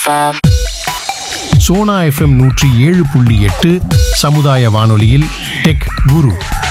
FM. Sona FM நூற்றி ஏழு புள்ளி எட்டு சமுதாய வானொலியில் டெக் குரு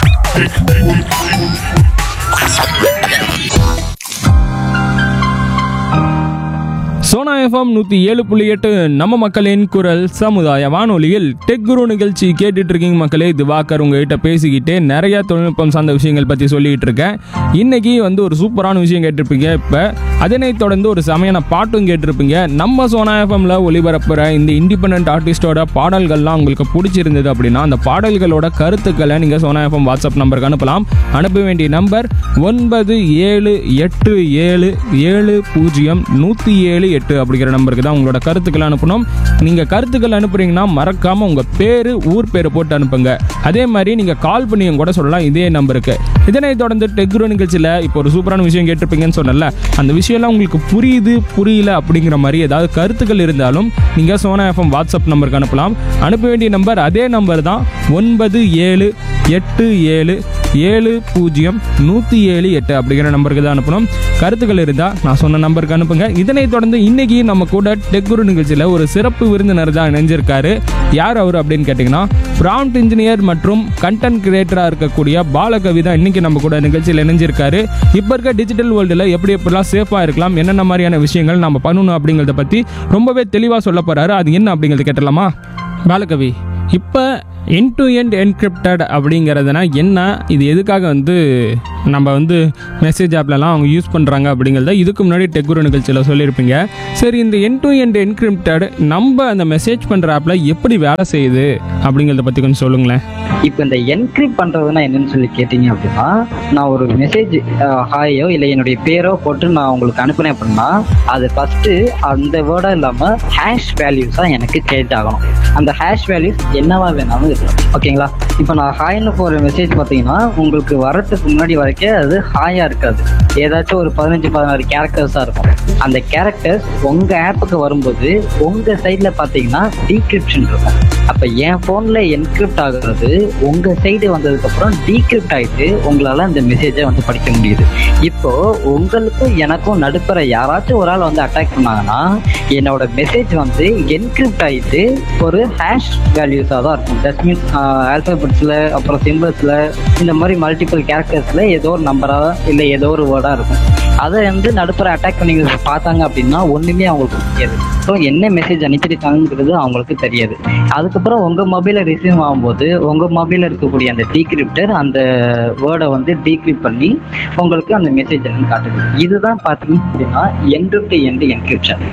சோனா எஃப்எம் நூற்றி ஏழு புள்ளி எட்டு நம்ம மக்களின் குரல் சமுதாய வானொலியில் டெக் குரு நிகழ்ச்சி கேட்டுட்டு இருக்கீங்க மக்களே திவாகர் உங்ககிட்ட பேசிக்கிட்டே நிறைய தொழில்நுட்பம் சார்ந்த விஷயங்கள் பற்றி சொல்லிக்கிட்டு இருக்கேன் இன்னைக்கு வந்து ஒரு சூப்பரான விஷயம் கேட்டிருப்பீங்க இப்போ அதனைத் தொடர்ந்து ஒரு செமையான பாட்டும் கேட்டிருப்பீங்க நம்ம சோனா எஃப்எம்ல ஒளிபரப்புற இந்த இண்டிபெண்ட் ஆர்டிஸ்டோட பாடல்கள்லாம் உங்களுக்கு பிடிச்சிருந்தது அப்படின்னா அந்த பாடல்களோட கருத்துக்களை நீங்கள் சோனா எஃப்எம் வாட்ஸ்அப் நம்பருக்கு அனுப்பலாம் அனுப்ப வேண்டிய நம்பர் ஒன்பது ஏழு எட்டு ஏழு ஏழு பூஜ்ஜியம் நூற்றி ஏழு எட்டு அப்படிங்கிற நம்பருக்கு தான் உங்களோட கருத்துக்களை அனுப்பணும் நீங்கள் கருத்துக்கள் அனுப்புறீங்கன்னா மறக்காமல் உங்கள் பேர் ஊர் பேரை போட்டு அனுப்புங்க அதே மாதிரி நீங்கள் கால் பண்ணியும் கூட சொல்லலாம் இதே நம்பருக்கு இதனைத் தொடர்ந்து டெக்ரோ நிகழ்ச்சியில் இப்போ ஒரு சூப்பரான விஷயம் கேட்டிருப்பீங்கன்னு சொன்னல அந்த விஷயம்லாம் உங்களுக்கு புரியுது புரியல அப்படிங்கிற மாதிரி ஏதாவது கருத்துக்கள் இருந்தாலும் நீங்கள் சோனா எஃப்எம் வாட்ஸ்அப் நம்பருக்கு அனுப்பலாம் அனுப்ப வேண்டிய நம்பர் அதே நம்பர் தான் ஒன்பது ஏழு எட்டு ஏழு ஏழு பூஜ்ஜியம் நூற்றி ஏழு எட்டு அப்படிங்கிற நம்பருக்கு தான் அனுப்பணும் கருத்துக்கள் இருந்தால் நான் சொன்ன நம்பருக்கு அனுப்புங்க இதனைத் தொடர்ந்து இன்னைக்கு நம்ம கூட டெக்குரு நிகழ்ச்சியில் ஒரு சிறப்பு விருந்தினர் தான் இணைஞ்சிருக்காரு யார் அவர் அப்படின்னு கேட்டிங்கன்னா ப்ராம்ப்ட் இன்ஜினியர் மற்றும் கண்டென்ட் கிரியேட்டராக இருக்கக்கூடிய பாலகவி தான் இன்னைக்கு நம்ம கூட நிகழ்ச்சியில் இணைஞ்சிருக்காரு இப்போ இருக்க டிஜிட்டல் வேர்ல்டில் எப்படி எப்படிலாம் சேஃபாக இருக்கலாம் என்னென்ன மாதிரியான விஷயங்கள் நம்ம பண்ணணும் அப்படிங்கிறத பற்றி ரொம்பவே தெளிவாக சொல்ல போகிறாரு அது என்ன அப்படிங்கிறத கேட்டலாமா பாலகவி இப்போ என் டு எண்ட் என்கிரிப்டட் அப்படிங்கிறதுனா என்ன இது எதுக்காக வந்து நம்ம வந்து மெசேஜ் ஆப்லலாம் அவங்க யூஸ் பண்ணுறாங்க அப்படிங்கிறத இதுக்கு முன்னாடி டெக்குரு நிகழ்ச்சியில் சொல்லியிருப்பீங்க சரி இந்த என் டு எண்ட் என்கிரிப்டட் நம்ம அந்த மெசேஜ் பண்ணுற ஆப்பில் எப்படி வேலை செய்யுது அப்படிங்கிறத பற்றி கொஞ்சம் சொல்லுங்களேன் இப்போ இந்த என்கிரிப்ட் பண்றதுன்னா என்னன்னு சொல்லி கேட்டீங்க அப்படின்னா நான் ஒரு மெசேஜ் ஹாயோ இல்லை என்னுடைய பேரோ போட்டு நான் உங்களுக்கு அனுப்புனேன் அப்படின்னா அது ஃபர்ஸ்ட் அந்த வேர்டா இல்லாம ஹேஷ் வேல்யூஸா எனக்கு சேஞ்ச் ஆகணும் அந்த ஹேஷ் வேல்யூஸ் என்னவா வேணாலும் இருக்கலாம் ஓகேங்களா இப்போ நான் ஹாய்னு போகிற மெசேஜ் பார்த்தீங்கன்னா உங்களுக்கு வரதுக்கு முன்னாடி வரைக்கும் அது ஹாயா இருக்காது ஏதாச்சும் ஒரு பதினஞ்சு பதினாறு கேரக்டர்ஸாக இருக்கும் அந்த கேரக்டர்ஸ் உங்கள் ஆப்புக்கு வரும்போது உங்கள் சைடில் பார்த்தீங்கன்னா டீக்ரிப்ஷன் இருக்கும் அப்போ என் ஃபோனில் என்கிரிப்ட் ஆகுறது உங்கள் சைடு வந்ததுக்கப்புறம் டீக்ரிப்ட் ஆகிட்டு உங்களால் அந்த மெசேஜை வந்து படிக்க முடியுது இப்போ உங்களுக்கும் எனக்கும் நடுப்புற யாராச்சும் ஒரு ஆள் வந்து அட்டாக் பண்ணாங்கன்னா என்னோட மெசேஜ் வந்து என்கிரிப்ட் ஆகிட்டு ஒரு ஹேஷ் வேல்யூஸாக தான் இருக்கும் தட் மீன்ஸ் ஆல்பபெட்ஸில் அப்புறம் சிம்பிள்ஸில் இந்த மாதிரி மல்டிபிள் கேரக்டர்ஸில் ஏதோ ஒரு நம்பராக இல்லை ஏதோ ஒரு வேர்டாக இருக்கும் அதை வந்து நடுப்புற அட்டாக் பண்ணி பார்த்தாங்க அப்படின்னா ஒன்றுமே அவங்களுக்கு தெரியாது ஸோ என்ன மெசேஜ் அனுப்பியிருக்காங்கிறது அவங்களுக்கு தெரியாது அதுக்கப்புறம் உங்கள் மொபைலில் ரிசீவ் ஆகும்போது உங்கள் மொபைலில் இருக்கக்கூடிய அந்த டீக்ரிப்டர் அந்த வேர்டை வந்து டீக்ரிப்ட் பண்ணி உங்களுக்கு அந்த மெசேஜ் என்னன்னு காட்டுது இதுதான் பார்த்தீங்க அப்படின்னா எண்டு டு எண்டு என்கிரிப்ஷன்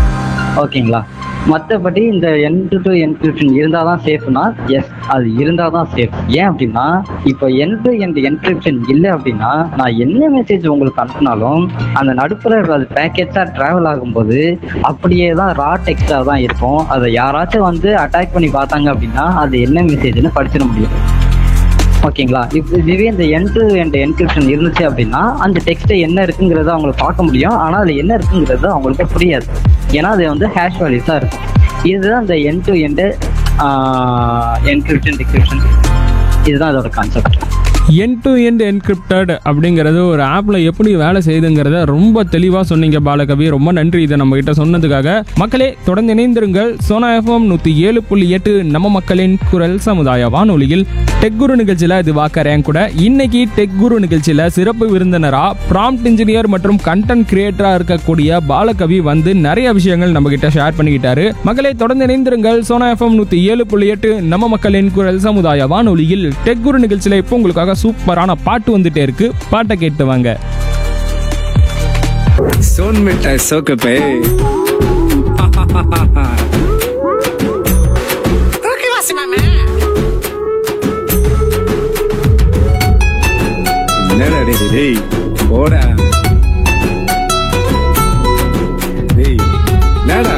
ஓகேங்களா மற்றபடி இந்த எண்ட் டு என்கிரிப்ஷன் இருந்தால் தான் சேஃப்னா எஸ் அது இருந்தால் தான் சேஃப் ஏன் அப்படின்னா இப்போ எண்ட் டு எண்ட் என்கிரிப்ஷன் இல்லை அப்படின்னா நான் என்ன மெசேஜ் உங்களுக்கு அனுப்பினாலும் அந்த நடுப்புற அது பேக்கேஜாக ட்ராவல் ஆகும்போது அப்படியே தான் ரா டெக்ஸ்டாக தான் இருக்கும் அதை யாராச்சும் வந்து அட்டாக் பண்ணி பார்த்தாங்க அப்படின்னா அது என்ன மெசேஜ்னு படிச்சிட முடியும் ஓகேங்களா இப்போ இதுவே இந்த என் டு எண்ட் என்கிரிப்ஷன் இருந்துச்சு அப்படின்னா அந்த டெக்ஸ்ட்டை என்ன இருக்குங்கிறத அவங்களுக்கு பார்க்க முடியும் ஆனால் அது என்ன இருக்குங்கிறது அவங்களுக்கு புரியாது ஏன்னா அது வந்து ஹேஷ் வேல்யூஸாக இருக்கும் இதுதான் இந்த end to end encryption decryption இதுதான் அதோட concept end to end encrypted அப்படிங்கிறது ஒரு ஆப்பில் எப்படி வேலை செய்யுதுங்கிறத ரொம்ப தெளிவாக சொன்னீங்க பாலகவி ரொம்ப நன்றி இதை நம்ம கிட்ட சொன்னதுக்காக மக்களே தொடர்ந்து இணைந்திருங்கள் சோனா எஃப்எம் நூற்றி ஏழு புள்ளி எட்டு நம்ம மக்களின் குரல் சமுதாய வானொலியில் டெக் குரு நிகழ்ச்சியில் இது வாக்கறேன் கூட இன்னைக்கு டெக் குரு நிகழ்ச்சியில் சிறப்பு விருந்தினரா ப்ராம்ப்ட் இன்ஜினியர் மற்றும் கண்டென்ட் கிரியேட்டரா இருக்கக்கூடிய பாலகவி வந்து நிறைய விஷயங்கள் நம்ம கிட்ட ஷேர் பண்ணிக்கிட்டாரு மக்களே தொடர்ந்து இணைந்திருங்கள் சோனா எஃப்எம் நூற்றி ஏழு புள்ளி எட்டு நம்ம மக்களின் குரல் சமுதாய வானொலியில் டெக் குரு நிகழ்ச்சியில் இப்போ உங்களுக்காக சூப்பரான பாட்டு வந்துட்டே இருக்கு பாட்டை கேட்டு வாங்க सोन मिठाई सोक पे என்னடா டேய், டேய், போடா